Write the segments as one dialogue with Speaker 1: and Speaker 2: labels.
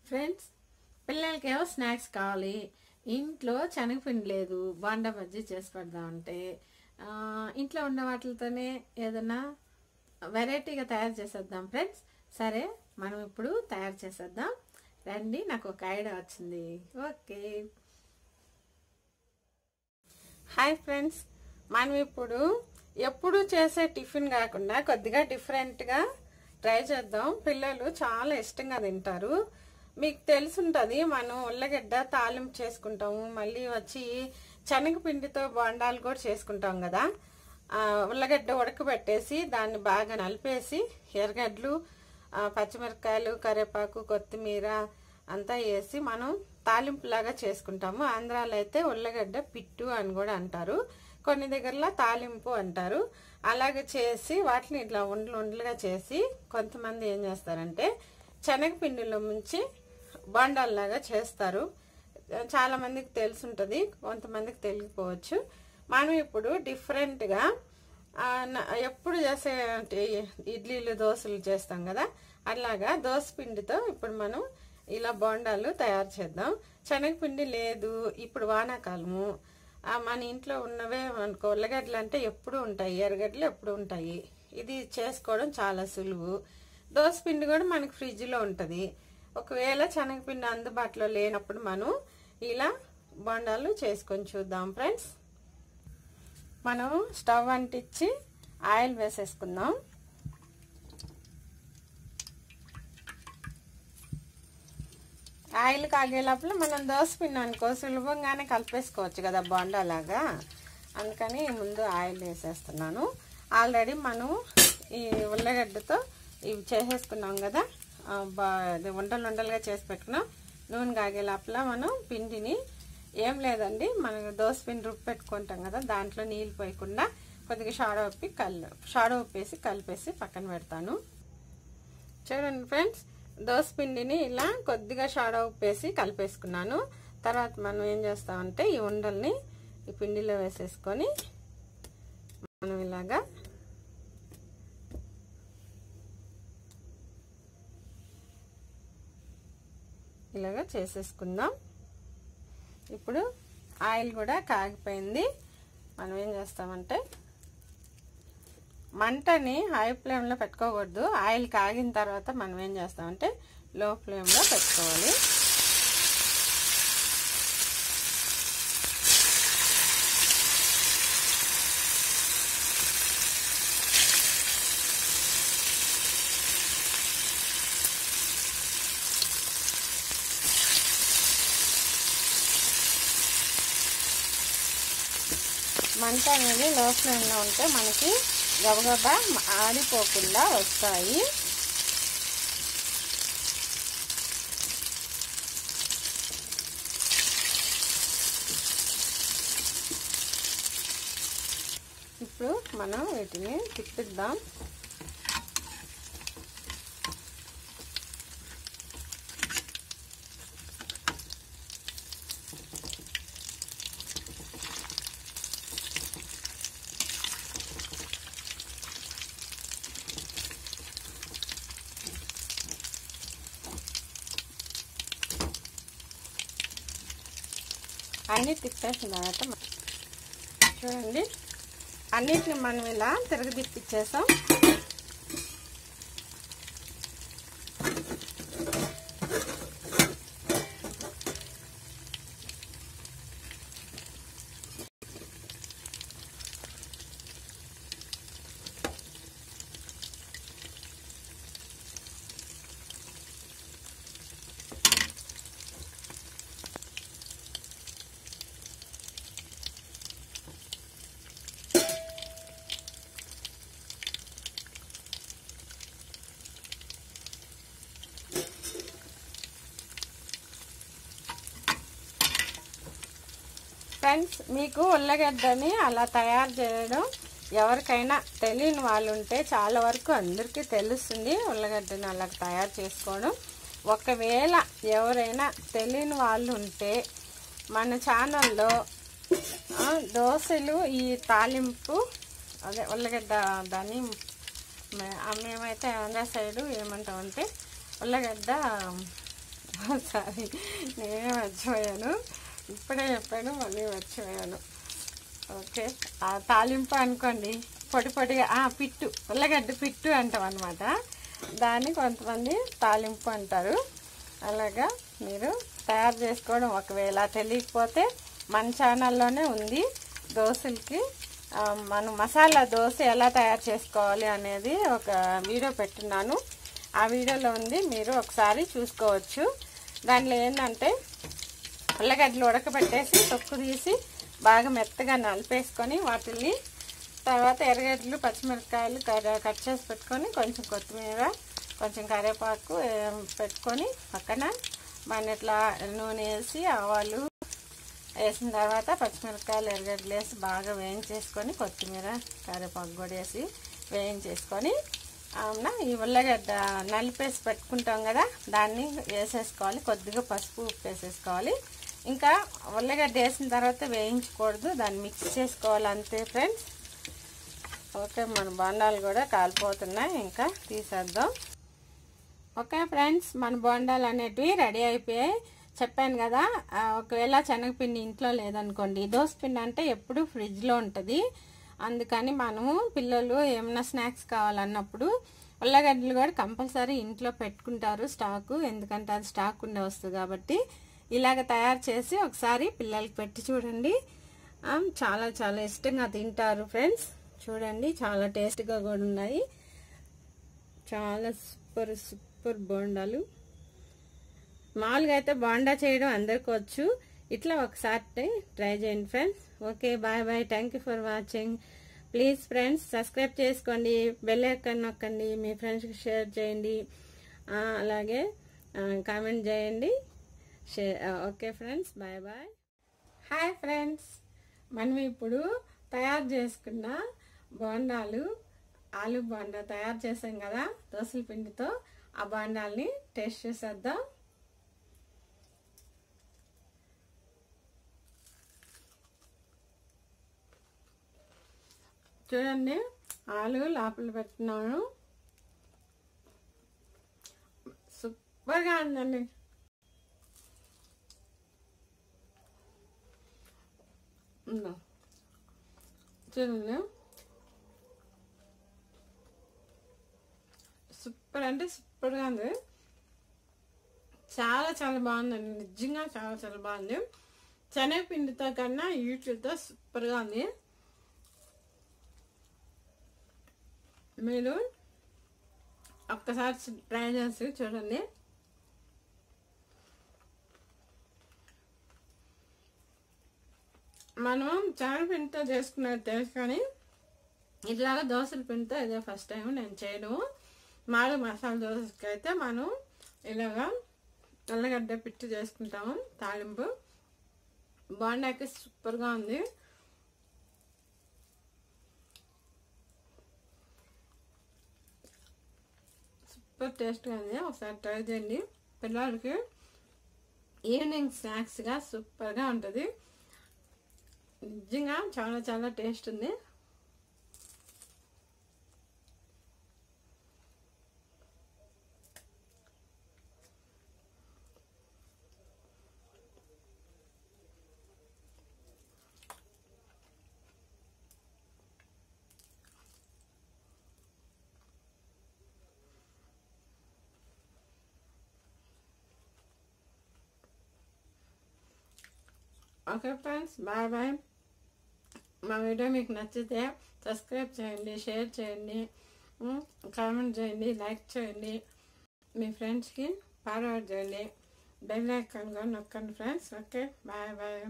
Speaker 1: friends పిల్లలకేమో snacks కావాలి ఇంట్లో శనగపిండి లేదు బాండా బజ్జీ చేసి పెడదామంటే ఆ, ఇంట్లో ఉన్న వాటితోనే ఏదైనా వెరైటీగా తయారు చేసేద్దాం ఫ్రెండ్స్ సరే మనం ఇప్పుడు తయారు చేసేద్దాం రండి నాకు ఒక ఐడియా వచ్చింది ఓకే హాయ్ ఫ్రెండ్స్ మనం ఇప్పుడు ఎప్పుడు చేసే టిఫిన్ కాకుండా కొద్దిగా డిఫరెంట్గా ట్రై చేద్దాం పిల్లలు చాలా ఇష్టంగా తింటారు మీకు తెలుసుంటుంది మనం ఉల్లగడ్డ తాలింపు చేసుకుంటాము మళ్ళీ వచ్చి శనగపిండితో బొండాలు కూడా చేసుకుంటాం కదా ఆ, ఉల్లగడ్డ ఉడకబెట్టేసి దాన్ని బాగా నలిపేసి ఎర్రగడ్డలు ఆ, పచ్చిమిరపకాయలు కరివేపాకు కొత్తిమీర అంతా వేసి మనం తాలింపులాగా చేసుకుంటాము ఆంధ్రాలో అయితే ఉల్లగడ్డ పిట్టు అని కూడా అంటారు కొన్ని దగ్గరలో తాలింపు అంటారు అలాగే చేసి వాటిని ఇట్లా ఉండలు ఉండలుగా చేసి కొంతమంది ఏం చేస్తారంటే శనగపిండిలో ముంచి బాండాల్లాగా చేస్తారు చాలా మందికి తెలుసుంటుంది కొంతమందికి తెలియకపోవచ్చు మనం ఇప్పుడు డిఫరెంట్గా ఆ, న- ఎప్పుడు చేసే అంటే ఇడ్లీలు దోశలు చేస్తాం కదా అలాగా దోశ పిండితో ఇప్పుడు మనం ఇలా బోండాలు తయారు చేద్దాం శనగపిండి లేదు ఇప్పుడు వానాకాలము ఆ, మన ఇంట్లో ఉన్నవే మనకు ఉల్లగడ్డలు అంటే ఎప్పుడు ఉంటాయి ఎర్రగడ్డలు ఎప్పుడు ఉంటాయి ఇది చేసుకోవడం చాలా సులువు దోశ పిండి కూడా మనకి ఫ్రిడ్జ్లో ఉంటుంది ఒకవేళ శనగపిండి అందుబాటులో లేనప్పుడు మనం ఇలా బొండాలు చేసుకొని చూద్దాం ఫ్రెండ్స్ మనం స్టవ్ అంటించి ఆయిల్ వేసేసుకుందాం ఆయిల్ కాగే లోపల మనం దోశ పిండి అనుకో సులభంగానే కలిపేసుకోవచ్చు కదా బొండాలాగా అందుకని ముందు ఆయిల్ వేసేస్తున్నాను ఆల్రెడీ మనం ఈ ఉల్లగడ్డతో ఇవి చేసేసుకున్నాం కదా ఆ, బా ఇది ఉండలు ఉండలుగా చేసి పెట్టుకున్నాం నూనె కాగే లోపల మనం పిండిని ఏం లేదండి మనం దోశ పిండి రుబ్బు పెట్టుకుంటాం కదా దాంట్లో నీళ్ళు పోయకుండా కొద్దిగా షాడో ఉప్పి కల్ షాడో ఉప్పేసి కలిపేసి పక్కన పెడతాను చూడండి ఫ్రెండ్స్ దోశ పిండిని ఇలా కొద్దిగా షాడో ఉప్పేసి కలిపేసుకున్నాను తర్వాత మనం ఏం చేస్తామంటే ఈ ఉండల్ని ఈ పిండిలో వేసేసుకొని మనం ఇలాగా ఇలాగా చేసేసుకుందాం ఇప్పుడు ఆయిల్ కూడా కాగిపోయింది మనం ఏం చేస్తామంటే మంటని హై ఫ్లేమ్లో పెట్టుకోకూడదు ఆయిల్ కాగిన తర్వాత మనం ఏం చేస్తామంటే లో ఫ్లేమ్లో పెట్టుకోవాలి మంట అనేది లో ఫ్లేమ్లో ఉంటే మనకి గబగబా ఆడిపోకుండా వస్తాయి ఇప్పుడు మనం వీటిని తిప్పిద్దాం అన్నీ తిప్పేసిన తర్వాత మ- చూడండి అన్నిటిని మనం ఇలా తిరగదిప్పిచ్చేసాం ఫ్రెండ్స్ మీకు ఉల్లగడ్డని అలా తయారు చేయడం ఎవరికైనా తెలియని వాళ్ళు ఉంటే చాలా వరకు అందరికీ తెలుస్తుంది ఉల్లగడ్డని అలా తయారు చేసుకోవడం ఒకవేళ ఎవరైనా తెలియని వాళ్ళు ఉంటే మన ఛానల్లో ఆ, దోశలు ఈ తాలింపు అదే ఉల్లగడ్డ దాన్ని మే- ఆ మేమైతే ఆంధ్ర సైడు ఏమంటామంటే ఉల్లగడ్డ సారీ నేనే మర్చిపోయాను ఇప్పుడే చెప్పాను మళ్ళీ మర్చిపోయాను ఓకే ఆ తాలింపు అనుకోండి పొడి పొడిగా ఆ, పిట్టు ఉల్లగడ్డ పిట్టు అంటాం అనమాట దాన్ని కొంతమంది తాలింపు అంటారు అలాగా మీరు తయారు చేసుకోవడం ఒకవేళ తెలియకపోతే మన ఛానల్లోనే ఉంది దోశలకి ఆ, మనం మసాలా దోశ ఎలా తయారు చేసుకోవాలి అనేది ఒక వీడియో పెట్టున్నాను ఆ వీడియోలో ఉంది మీరు ఒకసారి చూసుకోవచ్చు దాంట్లో ఏంటంటే ఉల్లగడ్డలు ఉడకబెట్టేసి తొక్కు తీసి బాగా మెత్తగా నలిపేసుకొని వాటిని తర్వాత ఎర్రగడ్డలు పచ్చిమిరపకాయలు కర- కట్ చేసి పెట్టుకొని కొంచెం కొత్తిమీర కొంచెం కరివేపాకు ఏ, పెట్టుకొని పక్కన మన ఇట్లా నూనె వేసి ఆవాలు వేసిన తర్వాత పచ్చిమిరపకాయలు ఎర్రగడ్డలు వేసి బాగా వేయించేసుకొని కొత్తిమీర కరివేపాకు కూడా వేసి వేయించేసుకొని అవునా ఈ ఉల్లగడ్డ నలిపేసి పెట్టుకుంటాం కదా దాన్ని వేసేసుకోవాలి కొద్దిగా పసుపు ఉప్పు వేసేసుకోవాలి ఇంకా ఉల్లగడ్డ వేసిన తర్వాత వేయించకూడదు దాన్ని మిక్స్ చేసుకోవాలి అంతే ఫ్రెండ్స్ ఓకే మన బొండాలు కూడా కాలిపోతున్నాయి ఇంకా తీసేద్దాం ఓకే ఫ్రెండ్స్ మన బొండాలు అనేటివి రెడీ అయిపోయాయి చెప్పాను కదా ఆ, ఒకవేళ శనగపిండి ఇంట్లో లేదనుకోండి పిండి అంటే ఎప్పుడు ఫ్రిడ్జ్లో ఉంటుంది అందుకని మనము పిల్లలు ఏమైనా స్నాక్స్ కావాలన్నప్పుడు ఉల్లగడ్డలు కూడా కంపల్సరీ ఇంట్లో పెట్టుకుంటారు స్టాకు ఎందుకంటే అది స్టాక్ ఉండే వస్తుంది కాబట్టి ఇలాగ తయారు చేసి ఒకసారి పిల్లలకి పెట్టి చూడండి ఆ, చాలా చాలా ఇష్టంగా తింటారు ఫ్రెండ్స్ చూడండి చాలా టేస్ట్గా కూడా ఉన్నాయి చాలా సూపర్ సూపర్ బోండాలు మామూలుగా అయితే బోండా చేయడం అందరికీ వచ్చు ఇట్లా ఒకసారి ట్రై చేయండి friends okay bye bye thank you for watching please friends subscribe చేసుకోండి బెల్ ఐకాన్ నొక్కండి మీ ఫ్రెండ్స్కి షేర్ చేయండి ఆ, అలాగే కామెంట్ చేయండి share okay friends bye bye hi friends మనం ఇప్పుడు తయారు చేసుకున్న బోండాలు ఆలు బోండా తయారు చేసాం కదా దోసల పిండితో ఆ బోండాల్ని టేస్ట్ చేసేద్దాం చూడండి ఆలు లోపల పెట్టినాను సూపర్గా ఉందండి ఉందా చూడండి సూపర్ అంటే సూపర్గా ఉంది చాలా చాలా బాగుందండి నిజంగా చాలా చాలా బాగుంది శనగపిండితో కన్నా వీటితో సూపర్గా ఉంది మీరు ఒక్కసారి ట్రై చేసి చూడండి మనం చాలా పిండితో చేసుకున్నది తెలుసు కానీ ఇట్లాగా దోశల పిండితో ఇదే ఫస్ట్ టైం నేను చేయడం మాడు మసాలా దోశకి అయితే మనం ఇలాగా ఉల్లగడ్డ పిట్టు చేసుకుంటాము తాలింపు బాండాకి సూపర్గా ఉంది సూపర్ టేస్ట్గా ఉంది ఒకసారి ట్రై చేయండి పిల్లలకి ఈవినింగ్ స్నాక్స్గా సూపర్గా ఉంటుంది నిజంగా చాలా చాలా టేస్ట్ ఉంది ఓకే ఫ్రెండ్స్ బాయ్ బాయ్ మా వీడియో మీకు నచ్చితే సబ్స్క్రైబ్ చేయండి షేర్ చేయండి ఉమ్, కామెంట్ చేయండి లైక్ చేయండి మీ ఫ్రెండ్స్కి ఫార్వర్డ్ చేయండి బెల్ ఐకాన్ కూడా నొక్కండి friends okay bye bye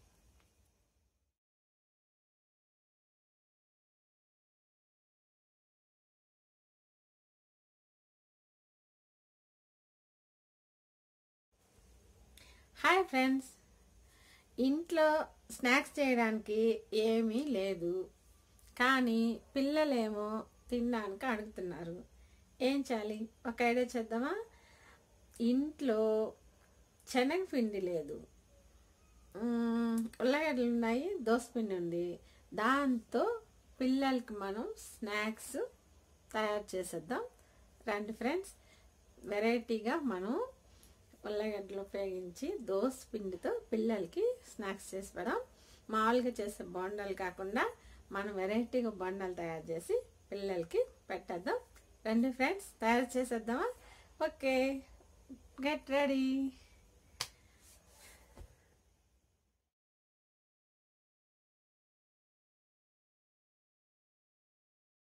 Speaker 1: hi friends ఇంట్లో స్నాక్స్ చేయడానికి ఏమీ లేదు కానీ పిల్లలేమో తినడానికి అడుగుతున్నారు ఏం చేయాలి ఒక ఐడియా చేద్దామా ఇంట్లో శనగపిండి లేదు మ్మ్, ఉల్లగడ్డలు ఉన్నాయి దోసపిండి ఉంది దాంతో పిల్లలకి మనం స్నాక్స్ తయారు చేసేద్దాం రండి ఫ్రెండ్స్ వెరైటీగా మనం ఉల్లగడ్డలు ఉపయోగించి దోస పిండితో పిల్లలకి స్నాక్స్ చేసి పెడదాం మామూలుగా చేసే బొండాలు కాకుండా మనం వెరైటీగా బొండాలు తయారు చేసి పిల్లలకి పెట్టేద్దాం రండి ఫ్రెండ్స్ తయారు చేసేద్దామా ఓకే గెట్ రెడీ